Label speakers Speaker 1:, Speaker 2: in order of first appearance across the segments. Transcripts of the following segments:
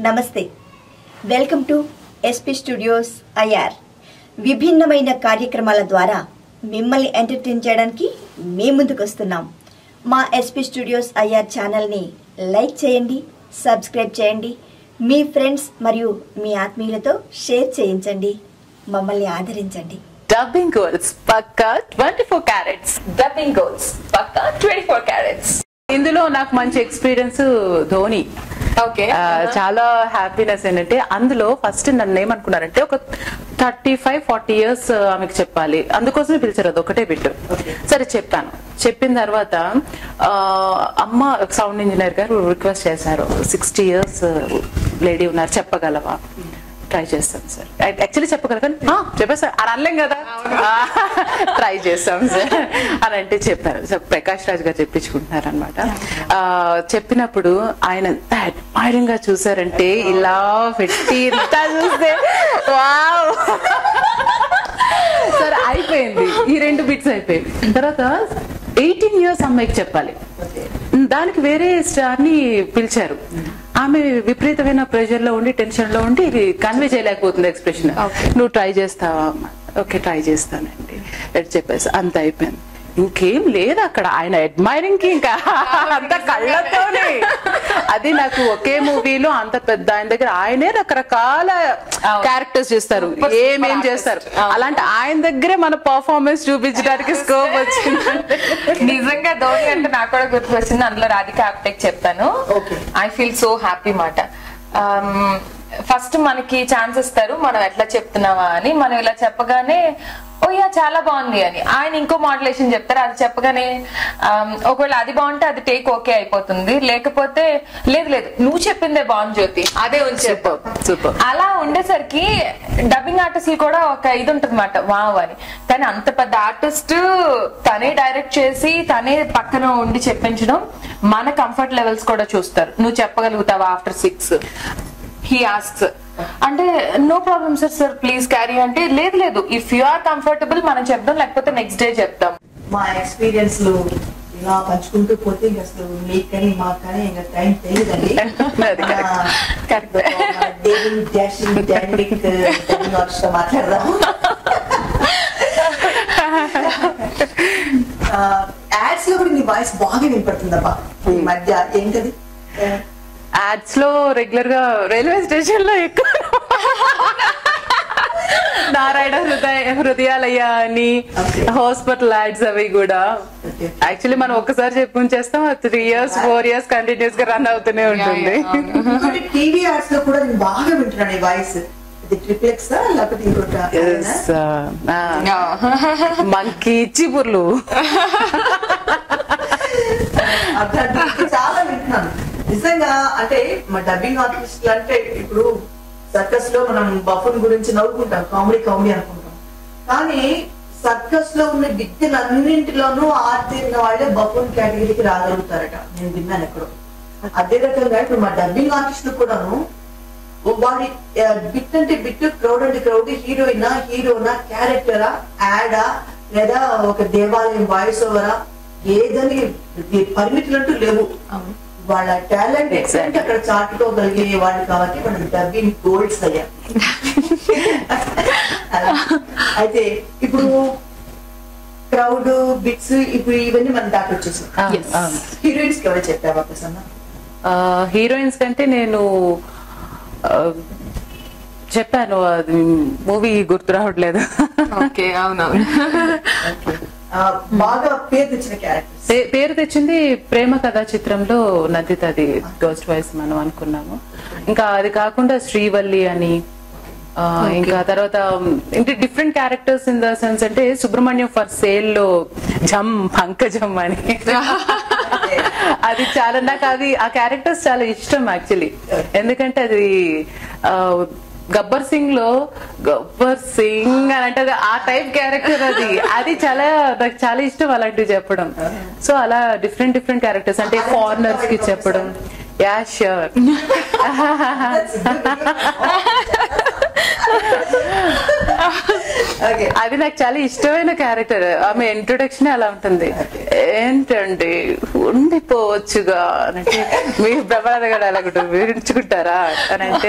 Speaker 1: నమస్తే welcome to SP studios IR విభిన్నమైన కార్యక్రమాల ద్వారా మిమ్మల్ని ఎంటర్టైన్ చేయడానికి మీ ముందుకు వస్తున్నాం మా ఎస్పీ స్టూడియోస్ ఐఆర్ ఛానల్ని లైక్ చేయండి సబ్స్క్రైబ్ చేయండి మీ ఫ్రెండ్స్ మరియు మీ ఆత్మీయులతో షేర్ చేయించండి మమ్మల్ని ఆదరించండి
Speaker 2: డబ్బింగ్ గోల్స్ పక్కా twenty four carats
Speaker 3: dubbing goals పక్కా ట్వంటీ ఫోర్ క్యారెట్స్
Speaker 2: ఇందులో నాకు మంచి ఎక్స్పీరియన్స్ ధోని
Speaker 3: ఓకే
Speaker 2: ఆ, చాలా హ్యాపీనెస్ ఏంటంటే అందులో ఫస్ట్ నన్ను ఏమనుకున్నారంటే ఒక థర్టీ ఫైవ్ ఫార్టీ ఇయర్స్ ఆమెకు చెప్పాలి అందుకోసమే పిలిచారు అది ఒకటే బిట్టు సరే చెప్పాను చెప్పిన తర్వాత ఆ, అమ్మ సౌండ్ ఇంజనీర్ గారు రిక్వెస్ట్ చేశారు సిక్స్టీ ఇయర్స్ లేడీ ఉన్నారు చెప్పగలవా ట్రై చేస్తాం సార్ యాక్చువల్లీ చెప్పగలగాను "ఆ, చెప్పేసారు అని అనలేం కదా ట్రై చేస్తాం సార్ అని అంటే చెప్పారు సో ప్రకాష్ రాజ్ గారు చెప్పించుకుంటున్నారు అనమాట చెప్పినప్పుడు ఆయన ఎంత అడ్మైరింగ్ గా చూసారంటే ఇలా పెట్టి ఇంత చూస్తే వావ్ సరే అయిపోయింది ఈ రెండు బిట్స్ అయిపోయింది తర్వాత ఎయిటీన్ ఇయర్స్ అమ్మాయికి చెప్పాలి దానికి వేరే స్టార్ ని పిలిచారు ఆమె విపరీతమైన ప్రెషర్ లో ఉండి టెన్షన్ లో ఉండి ఇది కన్వే చేయలేకపోతుంది ఎక్స్ప్రెషన్ నువ్వు ట్రై చేస్తావా ఓకే ట్రై చేస్తానండి ఎట్ చెప్పేసి అంత అయిపోయింది ఇంకేం లేదు అక్కడ ఆయన అడ్మైరింగ్ కి ఇంకా అంత కళ్ళతోనే అది నాకు ఒకే మూవీలో అంత పెద్ద ఆయన దగ్గర ఆయనే రకరకాల క్యారెక్టర్స్ చేస్తారు ఏమేం చేస్తారు అలాంటి ఆయన దగ్గరే మన పర్ఫార్మెన్స్ చూపించడానికి స్కోప్ వచ్చింది
Speaker 3: నిజంగా ధోని అంటే నాకు కూడా గుర్తుకొచ్చింది అందులో రాధిక ఆప్టెక్ చెప్తాను ఐ ఫీల్ సో హ్యాపీ మాట ఫస్ట్ మనకి ఛాన్స్ ఇస్తారు మనం ఎట్లా చెప్తున్నావా అని మనం ఇలా చెప్పగానే ఓ యా చాలా బాగుంది అని ఆయన ఇంకో మాడ్యులేషన్ చెప్తారు అది చెప్పగానే um, ఒకవేళ అది బాగుంటే అది టేక్ ఓకే అయిపోతుంది లేకపోతే లేదు లేదు నువ్వు చెప్పిందే బాగుంది జ్యోతి అదే ఉంచి చెప్పు
Speaker 2: సూపర్
Speaker 3: అలా ఉండేసరికి డబ్బింగ్ ఆర్టిస్ట్ కూడా ఒక ఇది ఉంటుంది మాట వావ్ అని కానీ అంత పెద్ద ఆర్టిస్ట్ తనే డైరెక్ట్ చేసి తనే పక్కన ఉండి చెప్పించడం మన కంఫర్ట్ లెవెల్స్ కూడా చూస్తారు నువ్వు చెప్పగలుగుతావా ఆఫ్టర్ సిక్స్ హీ ఆస్క్స్ అంటే no problem sir sir please carry అంటే లేదు లేదు ఇఫ్ యు ఆర్ కంఫర్టబుల్ మనం చెప్దాం లేకపోతే నెక్స్ట్ డే చెప్తాం
Speaker 4: మా ఎక్స్పీరియన్స్ లో ఇలా పంచుకుంటూ పోతే ఇంక అసలు మీకు కానీ మాకు కానీ ఇంకా టైం తెలియదండి
Speaker 2: అది correct. Correct.
Speaker 4: Daring dashing dynamic తో మాట్లాడదాం యాడ్స్ లో కూడా నీ వాయిస్ బాగా వినపడుతుందమ్మా ఈ మధ్య ఏంటది
Speaker 2: యాడ్స్ లో రెగ్యులర్ గా రైల్వే స్టేషన్ లో ఎక్కువ నారాయణ హృదయ హృదయాలయ్య అని
Speaker 4: Okay.
Speaker 2: హాస్పిటల్ యాడ్స్ అవి కూడా
Speaker 4: Okay.
Speaker 2: యాక్చువల్లీ మనం ఒక్కసారి చెప్పుంచేస్తాం three years four years continuous గా రన్ అవుతూనే ఉంటుంది
Speaker 4: ఇంకోటి టీవీ యాడ్స్ లో కూడా నేను బాగా వింటున్నాను ఈ వాయిస్ ఇది ట్రిప్లెక్స్ లేకపోతే ఇంకోటి
Speaker 2: మంకీ చిబుర్లు
Speaker 4: అట్లాంటి చాలా వింటున్నాను నిజంగా అంటే మా డబ్బింగ్ ఆర్టిస్టులు అంటే ఇప్పుడు సర్కస్ లో మనం బఫన్ గురించి నవ్వుకుంటాం కామెడీ కామెడీ అనుకుంటాం కానీ సర్కస్ లో ఉన్న విద్యలన్నింటిలోనూ ఆర్తిన్న వాళ్ళే బఫన్ కేటగిరీకి రాగలుగుతారట నేను విన్నాను ఎక్కడో అదే రకంగా ఇప్పుడు మా డబ్బింగ్ ఆర్టిస్టులు కూడాను వాడి బిట్ అంటే బిట్ క్రౌడ్ అంటే క్రౌడ్ హీరోయినా హీరోనా క్యారెక్టరా యాడా లేదా ఒక దేవాలయం వాయిస్ ఓవరా ఏదని పరిమితులు అంటూ లేవు వాళ్ళ టాలెంట్ ఎక్సెంట్ అక్కడ చాటుకోగలిగే వాళ్ళు కాబట్టి మనం డబ్బింగ్ గోల్డ్స్ అయ్యా అలా. అయితే ఇప్పుడు క్రౌడ్ బిట్స్ ఇప్పుడు ఇవన్నీ మనం దాటి వచ్చేసాం హీరోయిన్స్ కి ఎవరు చెప్పావా ప్రసన్న
Speaker 2: హీరోయిన్స్ కంటే నేను ఆ, చెప్పాను అది మూవీ గుర్తు రావట్లేదు
Speaker 3: ఓకే అవునవును
Speaker 4: ఆ, బాగా పేరు తెచ్చిన క్యారెక్టర్స్
Speaker 2: పే- పేరు తెచ్చింది ప్రేమ కథా చిత్రంలో నదితది గోస్ట్ వాయిస్ మనం అనుకున్నాము ఇంకా అది కాకుండా శ్రీవల్లి అని ఆ, ఇంకా తర్వాత ఇంటి different characters in the sense అంటే సుబ్రహ్మణ్యం ఫర్ సేల్ లో జమ్ పంకజం అని అది చాలా నాకు అది ఆ క్యారెక్టర్స్ చాలా ఇష్టం యాక్చువల్లీ ఎందుకంటే అది ఆ, గబ్బర్ సింగ్ లో గబ్బర్ సింగ్ అని అంటే అది ఆ టైప్ క్యారెక్టర్ అది అది చాలా నాకు చాలా ఇష్టం అలాంటివి చెప్పడం సో అలా డిఫరెంట్ డిఫరెంట్ క్యారెక్టర్స్ అంటే ఫారినర్స్ కి చెప్పడం యా ష్యూర్
Speaker 4: ఓకే
Speaker 2: అది నాకు చాలా ఇష్టమైన క్యారెక్టర్ ఆమె ఇంట్రొడక్షన్ అలా ఉంటుంది ఏంటండి ఉండిపోవచ్చుగా అంటే మీ ప్రభాత గారు అలా కూడా విరించుకుంటారా అని అంటే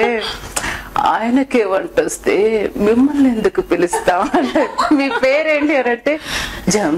Speaker 2: ఆయనకే వంట వస్తే మిమ్మల్ని ఎందుకు పిలుస్తాం అంటే మీ పేరేంటి అని అంటే జం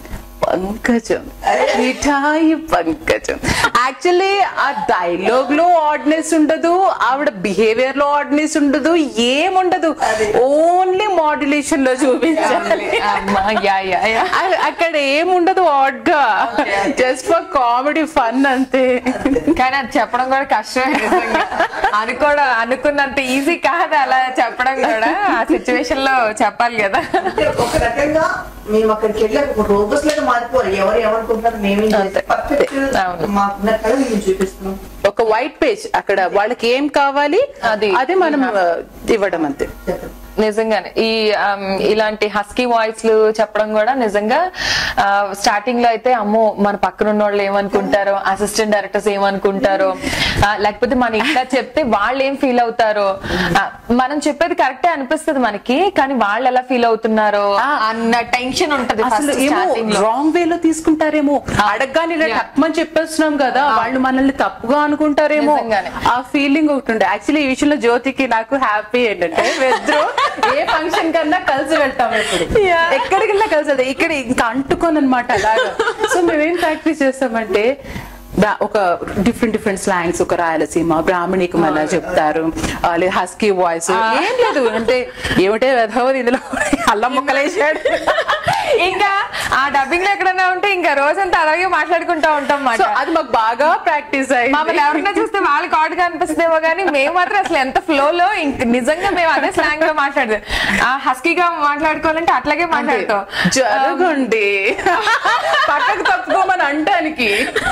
Speaker 2: పంకజం మిఠాయి పంకజం యాక్చువల్లీ ఆ డైలాగ్ లో ఆర్డినెస్ ఉండదు ఆవిడ బిహేవియర్ లో ఆర్డినెస్ ఉండదు ఏముండదు ఓన్లీ మాడ్యులేషన్ లో చూపించాలి
Speaker 3: అమ్మా, యా యా యా
Speaker 2: అ- అక్కడ ఏముండదు ఆడ్ గా జస్ట్ ఫర్ కామెడీ ఫన్ అంతే
Speaker 3: కానీ అది చెప్పడం కూడా కష్టమే నిజంగా. అనుకోవడం అనుకున్నంత ఈజీ కాదు అలా చెప్పడం కూడా ఆ సిచ్యువేషన్ లో చెప్పాలి కదా
Speaker 4: అంటే ఒక రకంగా మేము అక్కడికి వెళ్ళి ఒక రోబోస్ లాగా మారిపోవాలి ఎవరు ఏమనుకుంటున్నారు మేమేం చేస్తే పర్ఫెక్ట్
Speaker 3: అవును.
Speaker 4: మాకున్న కళ మేము చూపిస్తున్నాం
Speaker 2: ఒక వైట్ పేజ్ అక్కడ వాళ్ళకి ఏం కావాలి
Speaker 3: అది.
Speaker 2: అదే మనం ఆ, ఇవ్వడం అంతే
Speaker 4: చెప్పండి
Speaker 3: నిజంగానే ఈ ఆమ్, ఇలాంటి హస్కీ వాయిస్ లు చెప్పడం కూడా నిజంగా స్టార్టింగ్ లో అయితే అమ్మో మన పక్కన ఉన్న వాళ్ళు ఏమనుకుంటారో అసిస్టెంట్ డైరెక్టర్స్ ఏమనుకుంటారో ఆ, లేకపోతే మన ఇట్లా చెప్తే వాళ్ళు ఏం ఫీల్ అవుతారో ఆ, మనం చెప్పేది కరెక్టే అనిపిస్తుంది మనకి కానీ వాళ్ళు ఎలా ఫీల్ అవుతున్నారో అన్న టెన్షన్ ఉంటది
Speaker 2: అసలు
Speaker 3: ఫస్ట్
Speaker 2: ఏమో
Speaker 3: స్టార్టింగ్ లో
Speaker 2: రాంగ్ వే లో తీసుకుంటారేమో అడగగానే ఇలా
Speaker 3: Yeah.
Speaker 2: తప్పని చెప్పేస్తున్నాం కదా వాళ్ళు మనల్ని తప్పుగా అనుకుంటారేమో
Speaker 3: నిజంగానే.
Speaker 2: ఆ ఫీలింగ్ ఒకటి ఉండే యాక్చువల్లీ ఈ విషయంలో జ్యోతికి నాకు హ్యాపీ ఏంటంటే ఇద్దరు ఏ ఫంక్షన్ కన్నా కలిసి వెళ్తాం ఇప్పుడు
Speaker 3: Yeah.
Speaker 2: ఎక్కడికి వెళ్ళినా కలిసి వెళ్తాం ఇక్కడ ఇంకా అంటుకోను అనమాట అలాగా సో మేమేం ప్రాక్టీస్ చేస్తామంటే బ్రా- ఒక డిఫరెంట్ డిఫరెంట్ స్లాంగ్స్ ఒక రాయలసీమ బ్రాహ్మణికం అలా చెప్తారు ఆ, లేదా హస్కీ వాయిస్ ఏం లేదు అంటే ఏమిటే వెధవది ఇందులో అల్లం ముక్కలేసాడు
Speaker 3: ఇంకా ఆ డబ్బింగ్ లో ఎక్కడన్నా ఉంటే ఇంకా రోజంతా అలాగే మాట్లాడుకుంటా ఉంటాం
Speaker 2: సో
Speaker 3: మాట
Speaker 2: అది మాకు బాగా ప్రాక్టీస్
Speaker 3: మమ్మల్ని
Speaker 2: అయింది
Speaker 3: ఎవరైనా చూస్తే వాళ్ళకి ఆడుగా అనిపిస్తుందేమో కానీ మేము మాత్రం అసలు ఎంత ఫ్లో లో ఇంక నిజంగా మేము అదే స్లాంగ్ లో మాట్లాడదు ఆ హస్కీగా మాట్లాడుకోవాలంటే అట్లాగే మాట్లాడతాం
Speaker 2: జరగండి పక్కకు తప్పుకోమని అంటానికి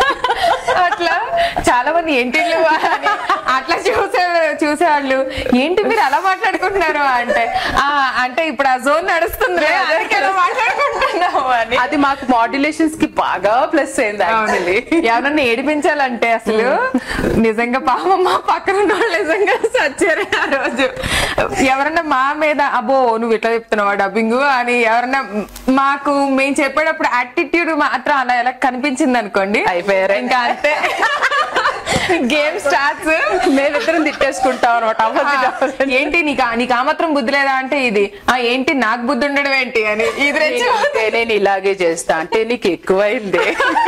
Speaker 3: అట్లా చాలా మంది ఏంటి నువ్వు అని అట్లా చూసే చూసేవాళ్ళు ఏంటి మీరు అలా మాట్లాడుకుంటున్నారు అంటే ఆ అంటే ఇప్పుడు ఆ జోన్ నడుస్తుంది అందుకే అలా మాట్లాడుకుంటున్నాము అని
Speaker 2: అది మాకు మాడ్యులేషన్స్ కి బాగా ప్లస్ అయింది యాక్చువల్లీ
Speaker 3: ఎవరన్నా ఏడిపించాలంటే అసలు నిజంగా పాపం మా పక్కన ఉన్న వాళ్ళు నిజంగా సచ్చారు ఆ రోజు ఎవరన్నా మా మీద అబ్బో నువ్వు ఇట్లా చెప్తున్నావా డబ్బింగ్ అని ఎవరన్నా మాకు మేము చెప్పేటప్పుడు యాటిట్యూడ్ మాత్రం అలా ఎలా కనిపించింది అనుకోండి
Speaker 2: అయిపోయారు.
Speaker 3: ఇంకా అంతే గేమ్ స్టార్ట్స్
Speaker 2: మేమిద్దరం తిట్టేసుకుంటాం అనమాట
Speaker 3: ఏంటి నీకు ఆ- నీకు ఆ మాత్రం బుద్ధి లేదా అంటే ఇది ఆ ఏంటి నాకు బుద్ధి ఉండడం ఏంటి అని ఇది రెచ్చి
Speaker 2: నేను ఇలాగే చేస్తా అంటే నీకు ఎక్కువైంది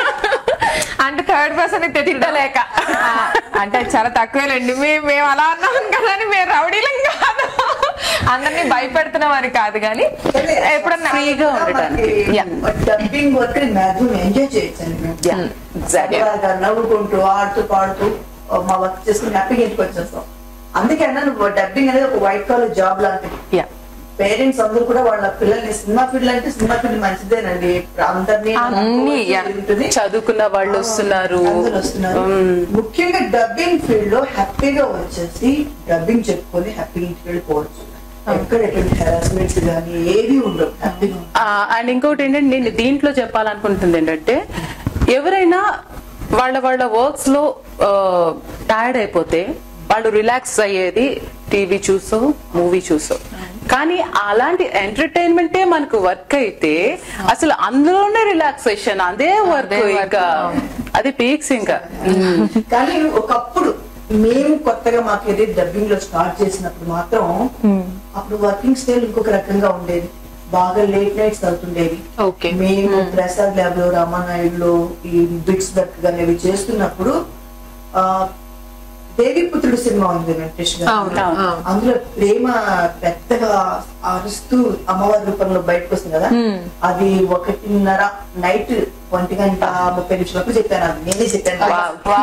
Speaker 3: అంటే థర్డ్ పర్సన్ తిట్టలేక అంటే చాలా తక్కువేలండి మేము మేము అలా అన్నాం కదా అని మేము రౌడీలం కాదు అందరినీ భయపెడుతున్నాం అని కాదు కానీ ఎప్పుడన్నా
Speaker 2: ఫ్రీగా ఉండటానికి
Speaker 4: డబ్బింగ్ వర్క్ మాక్సిమం ఎంజాయ్ చేయొచ్చండి మేము.
Speaker 2: Yeah, exactly.
Speaker 4: సరదాగా నవ్వుకుంటూ ఆడుతూ పాడుతూ ఆ, మా వర్క్ చేసుకుని హ్యాపీగా ఇంటికి వచ్చేస్తాం అందుకే అన్నా నువ్వు డబ్బింగ్ అనేది ఒక వైట్ కాలర్ జాబ్ లాంటిది
Speaker 2: Yeah.
Speaker 4: పేరెంట్స్ అందరూ కూడా వాళ్ళ పిల్లల్ని సినిమా ఫీల్డ్ అంటే సినిమా ఫీల్డ్ మంచిదేనండి అందరినీ
Speaker 3: అన్ని, yeah.
Speaker 4: ఉంటుంది.
Speaker 2: చదువుకున్న వాళ్ళు వస్తున్నారు
Speaker 4: అందరూ వస్తున్నారు ముఖ్యంగా డబ్బింగ్ ఫీల్డ్ లో హ్యాపీగా వచ్చేసి డబ్బింగ్ చెప్పుకొని హ్యాపీగా ఇంటికి వెళ్ళిపోవచ్చు ఎక్కడ ఎటువంటి హెరాస్మెంట్స్ కానీ ఏవి ఉండవు హ్యాపీగా ఉంటుంది.
Speaker 2: అండ్ ఇంకొకటి ఏంటంటే నేను దీంట్లో చెప్పాలనుకుంటుంది ఏంటంటే ఎవరైనా వాళ్ళ వాళ్ళ వర్క్స్ లో టైర్డ్ అయిపోతే వాళ్ళు రిలాక్స్ అయ్యేది టీవీ చూసో మూవీ చూసో కానీ అలాంటి ఎంటర్టైన్మెంటే మనకు వర్క్ అయితే అసలు అందులోనే రిలాక్సేషన్ అదే వర్క్
Speaker 3: అదే work.
Speaker 2: ఇంకా అది పీక్స్ ఇంకా
Speaker 4: కానీ ఒకప్పుడు మేము కొత్తగా మాకు ఏదైతే డబ్బింగ్ లో స్టార్ట్ చేసినప్పుడు మాత్రం అప్పుడు వర్కింగ్ స్టైల్ ఇంకొక రకంగా ఉండేది బాగా లేట్ నైట్స్ అవుతుండేవి
Speaker 3: Okay.
Speaker 4: మేము ప్రసాద్ ల్యాబ్ లో రామానాయుడులో ఈ బిట్స్ వర్క్ కానీ ఇవి చేస్తున్నప్పుడు ఆ దేవిపుత్రుడు సినిమా ఉంది వెంకటేష్ గారు
Speaker 3: అవును, అవును.
Speaker 4: అందులో ప్రేమ పెద్దగా అరుస్తూ అమ్మవారి రూపంలో బయటకు వస్తుంది కదా అది ఒకటిన్నర నైట్ ఒంటి గంట ముప్పై నిమిషాలకు చెప్పాను అది నేనే చెప్పాను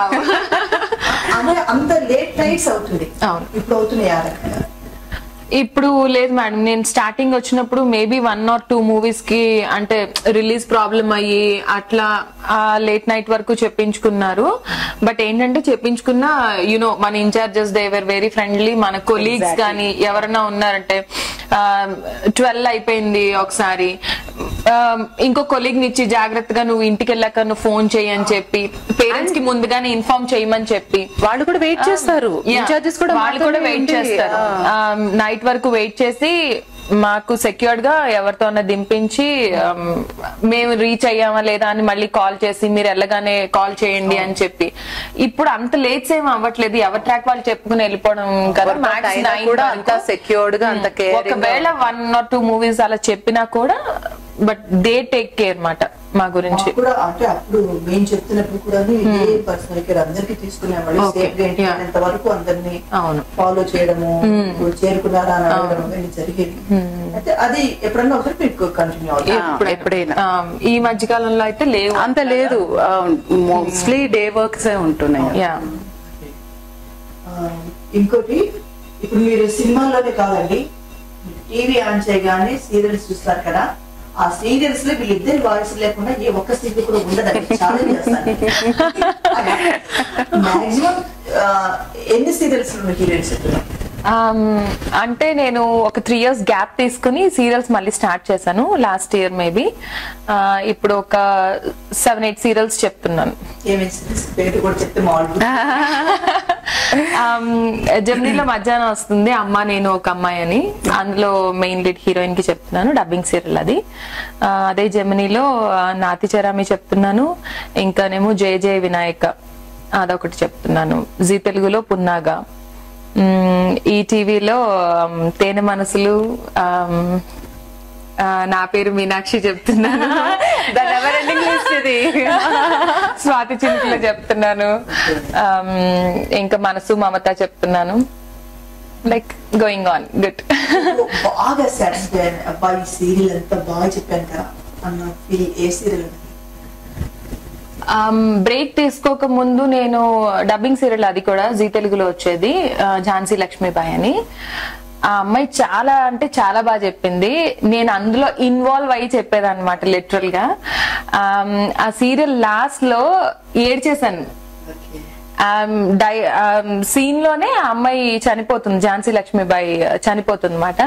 Speaker 4: అంటే అంత లేట్ నైట్స్ అవుతుంది
Speaker 3: అవును.
Speaker 4: ఇప్పుడు అవుతున్నాయి ఆ రకంగా
Speaker 3: ఇప్పుడు లేదు మేడం నేను స్టార్టింగ్ వచ్చినప్పుడు maybe one or two movies కి అంటే రిలీజ్ ప్రాబ్లం అయ్యి అట్లా లేట్ నైట్ వరకు చెప్పించుకున్నారు బట్ ఏంటంటే చెప్పించుకున్న యునో మన incharges they were very friendly మన కొలీగ్స్ కానీ ఎవరైనా ఉన్నారంటే ట్వెల్వ్ అయిపోయింది ఒకసారి ఆ, ఇంకో కొలీగ్ నిచ్చి జాగ్రత్తగా నువ్వు ఇంటికి వెళ్ళాక నువ్వు ఫోన్ చేయి అని చెప్పి పేరెంట్స్ కి ముందుగానే ఇన్ఫార్మ్ చేయమని చెప్పి
Speaker 2: వాళ్ళు కూడా వెయిట్ చేస్తారు
Speaker 3: Yeah.
Speaker 2: ఇన్ఛార్జెస్ కూడా
Speaker 3: వాళ్ళు కూడా
Speaker 2: మాతోనే
Speaker 3: వెయిట్
Speaker 2: ఉండి,
Speaker 3: చేస్తారు
Speaker 2: ఆ.
Speaker 3: నైట్ నైట్ వరకు వెయిట్ చేసి మాకు సెక్యూర్డ్ గా ఎవరితోనే దింపించి um, మేము రీచ్ అయ్యామా లేదా అని మళ్ళీ కాల్ చేసి మీరు వెళ్ళగానే కాల్ చేయండి అని చెప్పి ఇప్పుడు అంత లేట్స్ ఏం అవ్వట్లేదు ఎవరి ట్రాక్ వాళ్ళు చెప్పుకుని వెళ్ళిపోవడం కదా
Speaker 2: Workout
Speaker 3: max
Speaker 2: అయినా
Speaker 3: nine
Speaker 2: కూడా
Speaker 3: వరకు.
Speaker 2: అంత secured గా, అంత caring గా
Speaker 3: ఒకవేళ వన్ ఆర్ టూ మూవీస్ అలా చెప్పినా కూడా బట్ దే టేక్ కేర్ మాట మా గురించి
Speaker 4: మాకు కూడా అంటే అప్పుడు మేము చెప్తున్నప్పుడు కూడా ఇదే పర్సనల్ కేర్ అందరికి తీసుకునేవాళ్ళు
Speaker 3: Okay,
Speaker 4: సేఫ్ గా
Speaker 3: yeah.
Speaker 4: ఇంత వరకు అందరినీ
Speaker 3: అవును.
Speaker 4: ఫాలో చేయడము ఇప్పుడు చేరుకున్నారా అని అడగడం అవన్నీ జరిగేది అయితే అది ఎప్పుడన్నా ఒకసారి మీకు కంటిన్యూ అవుతుంది
Speaker 2: ఆ, ఎప్పుడైనా
Speaker 3: Um, ఈ మధ్య కాలంలో అయితే లేవు
Speaker 2: అంత లేదు మోస్ట్లీ డే వర్క్స్ ఉంటున్నాయి
Speaker 3: యా
Speaker 4: ఆ, ఇంకోటి ఇప్పుడు మీరు సినిమాల్లోనే కాదండి టీవీ ఆన్ చేయగానే సీరియల్స్ చూస్తారు కదా ఆ సీరియల్స్ లో వీళ్ళిద్దరి వాయిస్ లేకుండా ఏ ఒక్క సీరియల్ కూడా ఉండదండి ఛాలెంజ్ చేస్తాను మాక్సిమం ఎన్ని సీరియల్స్ హీరోయిన్స్
Speaker 3: Um, అంటే నేను ఒక త్రీ ఇయర్స్ గ్యాప్ తీసుకుని సీరియల్స్ మళ్ళీ స్టార్ట్ చేశాను లాస్ట్ ఇయర్ మేబీ ఇప్పుడు ఒక సెవెన్ ఎయిట్ సీరియల్స్ చెప్తున్నాను
Speaker 4: ఏమేమి సీరియల్స్ పేరు కూడా చెప్తే మామూలు
Speaker 3: జర్నీలో మధ్యాహ్నం వస్తుంది అమ్మ నేను ఒక అమ్మాయి అని అందులో మెయిన్ లీడ్ హీరోయిన్ కి చెప్తున్నాను డబ్బింగ్ సీరియల్ అది ఆ, అదే జర్మనీలో ఆ, నాతి చరామి చెప్తున్నాను ఇంకానేమో జయ జయ వినాయక అదొకటి చెప్తున్నాను జీ తెలుగులో పున్నాగా మ్మ్, ఈ టీవీలో ఆమ్, తేనె మనసులు ఆమ్, ఆ, నా పేరు మీనాక్షి చెప్తున్నాను
Speaker 2: దాని ఎవర్ ఎండింగ్ లిస్ట్ ఇది
Speaker 3: స్వాతి చినుకులు చెప్తున్నాను ఆమ్, ఇంకా మనసు మమత చెప్తున్నాను లైక్ గోయింగ్ ఆన్ గుడ్
Speaker 4: బాగా సాటిస్ఫై అబ్బాయి సీరియల్ ఎంత బాగా చెప్పాను కదా అన్న ఫీల్ ఏ సీరియల్
Speaker 3: బ్రేక్ తీసుకోక ముందు నేను డబ్బింగ్ సీరియల్ అది కూడా జీ తెలుగులో వచ్చేది ఆ, ఝాన్సీ లక్ష్మీబాయి అని ఆ అమ్మాయి చాలా అంటే చాలా బాగా చెప్పింది నేను అందులో ఇన్వాల్వ్ అయ్యి చెప్పేదన్నమాట లిటరల్ గా ఆమ్, ఆ సీరియల్ లాస్ట్ లో ఏడ్చేశాను డై సీన్ లోనే ఆ అమ్మాయి చనిపోతుంది ఝాన్సీ లక్ష్మీబాయి చనిపోతుంది అనమాట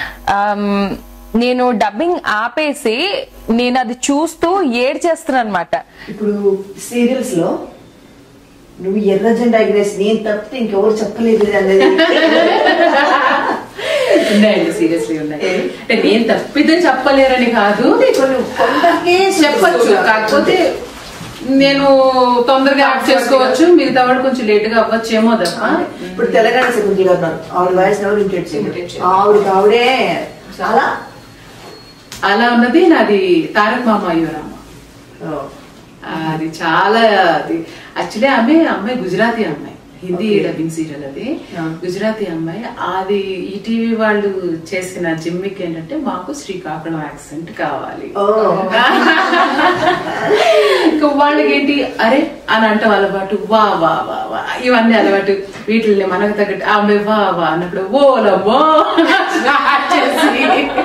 Speaker 3: నేను డబ్బింగ్ ఆపేసి నేను అది చూస్తూ ఏడ్చేస్తున్నాను అనమాట
Speaker 4: ఇప్పుడు సీరియల్స్ లో నువ్వు ఎర్ర జెండా ఎగరేసి నేను తప్పితే ఇంకెవరు చెప్పలేదు అనేది
Speaker 5: ఉన్నాయండి సీరియస్లీ ఉన్నాయి అంటే నేను తప్పిదని చెప్పలేరని కాదు
Speaker 4: కొన్ని కొందరికే
Speaker 5: చెప్పచ్చు కాకపోతే నేను తొందరగా యాడ్ చేసుకోవచ్చు మిగతా వాడు కొంచెం లేట్ గా అవ్వచ్చేమో తప్ప
Speaker 4: ఇప్పుడు తెలంగాణ సెకండ్ గారు ఉన్నారు ఆవిడ వాయిస్ ఎవరు ఇంటెడ్
Speaker 5: Imitate
Speaker 4: ఆవిడకి ఆవిడే చాలా
Speaker 5: అలా ఉన్నది నాది తారక్ మామ అయ్యోరామ అది చాలా అది యాక్చువల్లీ ఆమె అమ్మాయి గుజరాతీ అమ్మాయి హిందీ డబ్బింగ్ సీరియల్ అది గుజరాతీ అమ్మాయి అది ఈటీవీ వాళ్ళు చేసిన జిమ్మిక్ ఏంటంటే మాకు శ్రీకాకుళం యాక్సెంట్ కావాలి
Speaker 4: ఓ
Speaker 5: ఇంకా వాళ్ళకి ఏంటి అరే అని అంటే అలవాటు వా వా వా వా ఇవన్నీ అలవాటు వీటిల్ని మనకు తగ్గట్టు ఆమె వా వా అన్నప్పుడు ఓలమ్మో స్టార్ట్ చేసి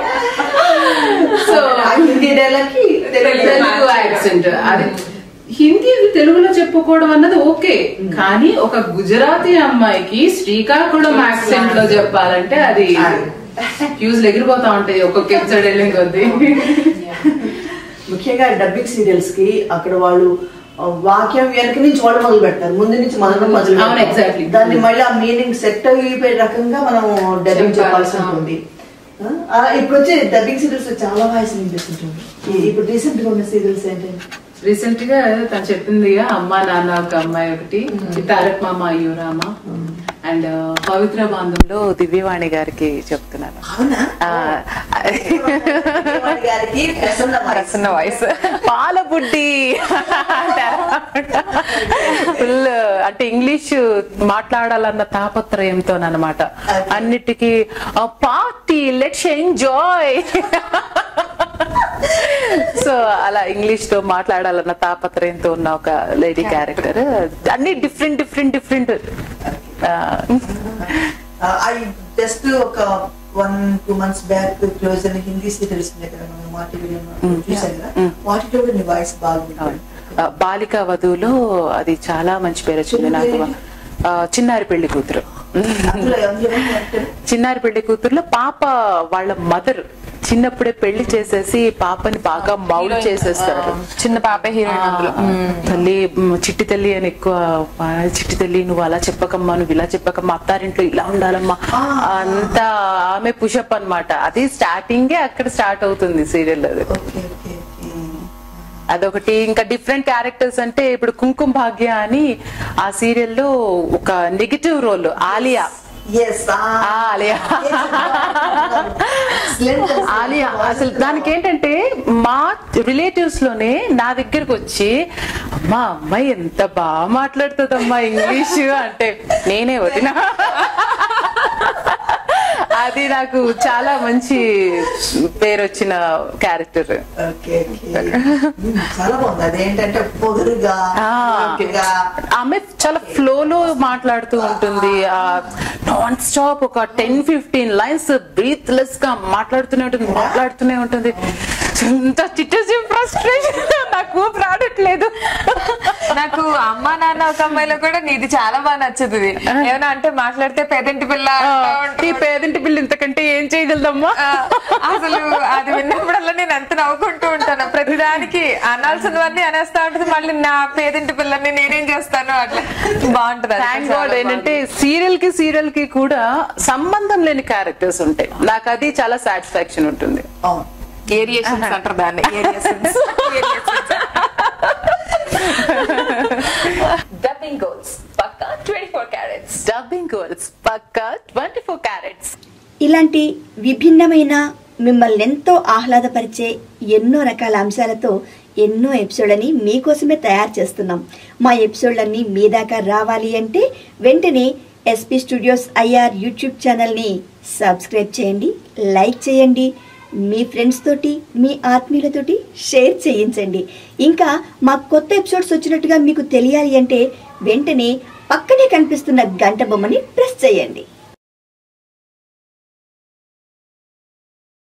Speaker 5: సో
Speaker 4: ఆ హిందీ డైలాగ్కి
Speaker 5: తెలుగు యాక్సెంట్ అది హిందీ తెలుగులో చెప్పుకోవడం అన్నది ఓకే కానీ ఒక గుజరాతీ అమ్మాయికి శ్రీకాకుళం యాక్సెంట్ లో చెప్పాలంటే అది ఫ్యూజ్ ఎగిరిపోతా ఉంటాయి ఒక్కొక్క ఎపిసోడ్ వెళ్ళిన కొద్దీ
Speaker 4: ముఖ్యంగా డబ్బింగ్ సీరియల్స్ కి అక్కడ వాళ్ళు ఆ, వాక్యం వెనక నుంచి వాళ్ళు మొదలు పెడతారు ముందు నుంచి మనం మొదలు
Speaker 5: అవును,
Speaker 4: పెడతాం.
Speaker 5: exactly.
Speaker 4: దాన్ని మళ్ళీ ఆ మీనింగ్ సెట్ అయిపోయే రకంగా మనం డబ్బింగ్
Speaker 5: చెప్పాలి,
Speaker 4: చెప్పాల్సి
Speaker 5: అవును.
Speaker 4: ఉంటుంది ఆ, ఆ, ఇప్పుడు వచ్చే డబ్బింగ్ సీరియల్స్ చాలా వాయిస్ వినిపిస్తుంటుంది ఈ- ఇప్పుడు రీసెంట్ గా ఉన్న సీరియల్స్ ఏంటంటే
Speaker 5: రీసెంట్ గా తను చెప్పింది అమ్మ నాన్న ఒక అమ్మాయి ఒకటి తారక్ మామ అయ్యూరామ అండ్ పవిత్ర బాంధంలో
Speaker 2: లో దివ్యవాణి గారికి చెప్తున్నాను
Speaker 4: అవునా
Speaker 2: ఆ,
Speaker 4: దేవాడి గారికి ప్రసన్న voice.
Speaker 3: ప్రసన్న వాయిస్
Speaker 2: పాల బుడ్డి ఫుల్ అంటే ఇంగ్లీష్ మాట్లాడాలన్న తాపత్రయంతో అనమాట అన్నిటికీ పార్టీ లెట్స్ ఎంజాయ్ సో అలా ఇంగ్లీష్ లో మాట్లాడాలన్న తాపత్రయంతో ఉన్న ఒక లేడీ క్యారెక్టర్ అన్ని different different different
Speaker 4: I just ఒక one two months back close అయిన హిందీ సీరియల్స్ ఉన్నాయి కదా మనం మా టీవీలో చూసాం కదా వాటిలో కూడా నీ వాయిస్ బాగుంది
Speaker 2: బాలిక వధువులో అది చాలా మంచి పేరు వచ్చింది నాకు ఆ, చిన్నారి పెళ్లి కూతురు
Speaker 4: అందులో అందులో ఏం actor?
Speaker 2: చిన్నారి పెళ్లి కూతురులో పాప వాళ్ళ మదర్ చిన్నప్పుడే పెళ్లి చేసేసి పాపని బాగా మౌల్ చేసేస్తారు
Speaker 3: చిన్న పాప హీరోయిన్ అందులో
Speaker 2: తల్లి మ్, చిట్టి తల్లి అని ఎక్కువ ఆ, చిట్టి తల్లి నువ్వు అలా చెప్పకమ్మా నువ్వు ఇలా చెప్పకమ్మా అత్తారింట్లో ఇలా ఉండాలమ్మా అంతా ఆమె పుషప్ అన్నమాట అది స్టార్టింగే అక్కడ స్టార్ట్ అవుతుంది సీరియల్ అది
Speaker 4: ఓకే ఓకే ఓకే
Speaker 2: అదొకటి ఇంకా డిఫరెంట్ క్యారెక్టర్స్ అంటే ఇప్పుడు కుంకుమ భాగ్య అని ఆ సీరియల్లో ఒక నెగిటివ్ రోల్ ఆలియా
Speaker 4: ఎస్
Speaker 2: ఆ, ఆలియా ఆలియా అసలు దానికి ఏంటంటే మా రిలేటివ్స్ లోనే నా దగ్గరకు వచ్చి అమ్మా అమ్మాయి ఎంత బాగా మాట్లాడుతుందమ్మా ఇంగ్లీష్ అంటే నేనే వదినా అది నాకు చాలా మంచి పేరు వచ్చిన క్యారెక్టర్
Speaker 4: ఓకే ఓకే చాలా బాగుంది అదేంటంటే పొగరుగా పొగరుగా.
Speaker 2: ఆమె చాలా ఫ్లో లో మాట్లాడుతూ ఉంటుంది నాన్ స్టాప్ ఒక ten fifteen lines breathless గా మాట్లాడుతూనే ఉంటుంది మాట్లాడుతూనే ఉంటుంది ఎంత చిట్టేసి ఫ్రస్ట్రేషన్ నాకు రావట్లేదు
Speaker 3: నాకు అమ్మ నాన్న ఒక అమ్మాయిలో కూడా నీది చాలా బాగా నచ్చుతుంది ఏమైనా అంటే మాట్లాడితే పేదంటి పిల్ల అంటా ఉంటారు.
Speaker 2: ఈ పేదింటి పిల్ల ఇంతకంటే ఏం చేయగలదమ్మా
Speaker 3: ఆ, అసలు అది విన్నప్పుడల్లా నేను ఎంత నవ్వుకుంటూ ఉంటాను ప్రతిదానికి అనాల్సినవన్నీ అనేస్తా ఉంటుంది మళ్ళీ నా పేదింటి పిల్లని నేనేం చేస్తాను అట్లా బాగుంటది అది
Speaker 2: థ్యాంక్
Speaker 3: చాలా
Speaker 2: గాడ్ ఏంటంటే సీరియల్ కి సీరియల్ కి కూడా సంబంధం లేని క్యారెక్టర్స్ ఉంటాయి నాకు అది చాలా సాటిస్ఫాక్షన్ ఉంటుంది
Speaker 4: అవును
Speaker 3: ఏరియేషన్స్ అంటారు దాన్ని ఏరియేషన్స్ డబ్బింగ్ గోల్స్ పక్కా twenty four carats
Speaker 2: dubbing girls పక్కా ట్వంటీ ఫోర్ క్యారెట్స్
Speaker 1: ఇలాంటి విభిన్నమైన మిమ్మల్ని ఎంతో ఆహ్లాదపరిచే ఎన్నో రకాల అంశాలతో ఎన్నో ఎపిసోడ్లని మీకోసమే తయారు చేస్తున్నాం మా ఎపిసోడ్లన్నీ మీ దాకా రావాలి అంటే వెంటనే ఎస్పీ స్టూడియోస్ ఐఆర్ యూట్యూబ్ ఛానల్ని సబ్స్క్రైబ్ చేయండి లైక్ చేయండి మీ ఫ్రెండ్స్ తోటి మీ ఆత్మీయులతోటి షేర్ చేయించండి ఇంకా మా కొత్త ఎపిసోడ్స్ వచ్చినట్టుగా మీకు తెలియాలి అంటే వెంటనే పక్కనే కనిపిస్తున్న గంట బొమ్మని ప్రెస్ చేయండి